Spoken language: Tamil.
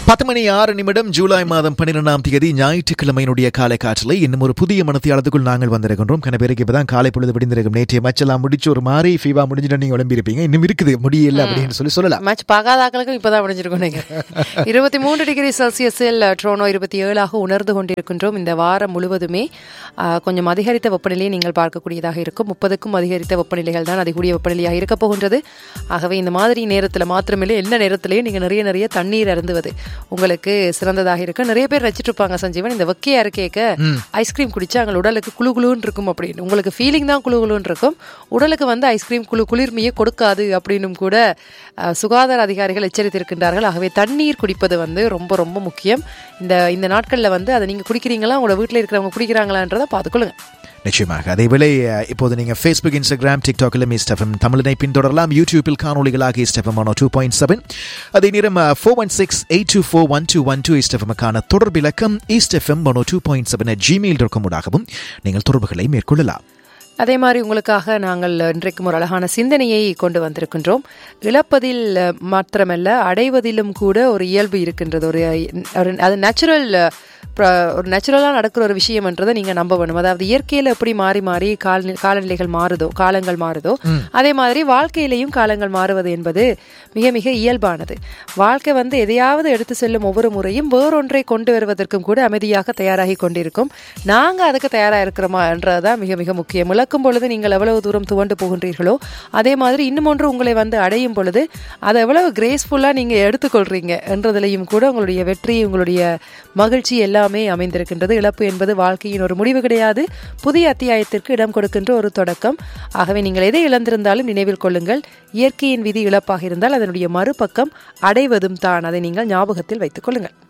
பத்து மணி ஆறு நிமிடம் ஜூலை மாதம் பன்னிரெண்டாம் தேதி ஞாயிற்றுக்கிழமையினுடைய காலை காற்றில் இன்னும் ஒரு புதிய மனத்தியாளத்துக்குள் நாங்கள் வந்திருக்கின்றோம் கன பேருக்கு இப்பதான் காலை பொழுது விடிந்திருக்கும் நேற்றைய மச்செல்லாம் முடிச்சு ஒரு மாறி ஃபீவா முடிஞ்சுட்டு நீங்க உடம்பிருப்பீங்க இன்னும் இருக்குது முடியல அப்படின்னு சொல்லி சொல்லலாம் மேட்ச் பார்க்காதாக்களுக்கும் இப்பதான் முடிஞ்சிருக்கும் நீங்க இருபத்தி மூன்று டிகிரி செல்சியஸில் ட்ரோனோ இருபத்தி ஏழாக உணர்ந்து கொண்டிருக்கின்றோம் இந்த வாரம் முழுவதுமே ஆ, கொஞ்சம் அதிகரித்த வெப்பநிலையை நீங்கள் பார்க்கக்கூடியதாக இருக்கும் முப்பதுக்கும் அதிகரித்த வெப்பநிலைகள் தான் அதிகூடிய வெப்பநிலையாக இருக்க போகின்றது ஆகவே இந்த மாதிரி நேரத்தில் மாத்திரமில்லை என்ன நேரத்திலையும் நீங்கள் நிறைய நிறைய தண்ணீர் அருந்துவது உங்களுக்கு சிறந்ததாக இருக்கும் நிறைய பேர் ரசிச்சுட்டு இருப்பாங்க சஞ்சீவன் இந்த வெக்கையா இருக்கேக்க ஐஸ்கிரீம் குடிச்சா எங்கள் உடலுக்கு குளு குளுன்னு இருக்கும் அப்படின்னு உங்களுக்கு ஃபீலிங் தான் குளு குளுன்னு இருக்கும் உடலுக்கு வந்து ஐஸ்கிரீம் குளு குளிர்மையை கொடுக்காது அப்படின்னும் கூட அஹ், சுகாதார அதிகாரிகள் எச்சரித்திருக்கின்றார்கள் ஆகவே தண்ணீர் குடிப்பது வந்து ரொம்ப ரொம்ப முக்கியம் இந்த இந்த நாட்களில் வந்து அதை நீங்கள் குடிக்கிறீங்களா உங்களோட வீட்டில் இருக்கிறவங்க குடிக்கிறாங்களான்றதை பார்த்துக்கொள்ளுங்க நிச்சயமாக அதேவேளை அஹ், இப்போது நீங்க ஃபேஸ்புக் இன்ஸ்டாகிராம் டிக்டாக்கில் மிஸ் எஃப்எம் தமிழனை பின்தொடரலாம் யூடியூப்பில் காணொலிகளாக East FM one two point seven அதே நேரம் four one six eight two four one two one two இஸ்டெஃபமுக்கான தொடர்பு இலக்கம் East FM one two point seven Gmail ஊடாகவும் நீங்கள் தொடர்புகளை மேற்கொள்ளலாம் அதே மாதிரி உங்களுக்காக நாங்கள் இன்றைக்கும் ஒரு அழகான சிந்தனையை கொண்டு வந்திருக்கின்றோம் இழப்பதில் அஹ், மாத்திரமல்ல அடைவதிலும் கூட ஒரு இயல்பு இருக்கின்றது ஒரு ஒரு அது நேச்சுரல் ஒரு நேச்சுரலாக நடக்கிற ஒரு விஷயம்ன்றதை நீங்கள் நம்ப வேணும் அதாவது இயற்கையில் எப்படி மாறி மாறி கால காலநிலைகள் மாறுதோ காலங்கள் மாறுதோ அதே மாதிரி வாழ்க்கையிலையும் காலங்கள் மாறுவது என்பது மிக மிக இயல்பானது வாழ்க்கை வந்து எதையாவது எடுத்து செல்லும் ஒவ்வொரு முறையும் வேறொன்றை கொண்டு வருவதற்கும் கூட அமைதியாக தயாராகி கொண்டிருக்கும் நாங்கள் அதுக்கு தயாராக இருக்கிறோமா என்றதுதான் மிக மிக முக்கியம் இழக்கும் பொழுது நீங்கள் எவ்வளவு தூரம் துவண்டு போகின்றீர்களோ அதே மாதிரி இன்னும் ஒன்று உங்களை வந்து அடையும் பொழுது அதை எவ்வளவு கிரேஸ்ஃபுல்லாக நீங்கள் எடுத்துக்கொள்றீங்க என்றதுலையும் கூட உங்களுடைய வெற்றி உங்களுடைய மகிழ்ச்சி எல்லாமே அமைந்திருக்கின்றது இழப்பு என்பது வாழ்க்கையின் ஒரு முடிவு கிடையாது புதிய அத்தியாயத்திற்கு இடம் கொடுக்கின்ற ஒரு தொடக்கம் ஆகவே நீங்கள் எதை இழந்திருந்தாலும் நினைவில் கொள்ளுங்கள் இயற்கையின் விதி இழப்பாக இருந்தால் அதனுடைய மறுபக்கம் அடைவதும் தான் அதை நீங்கள் ஞாபகத்தில் வைத்துக் கொள்ளுங்கள்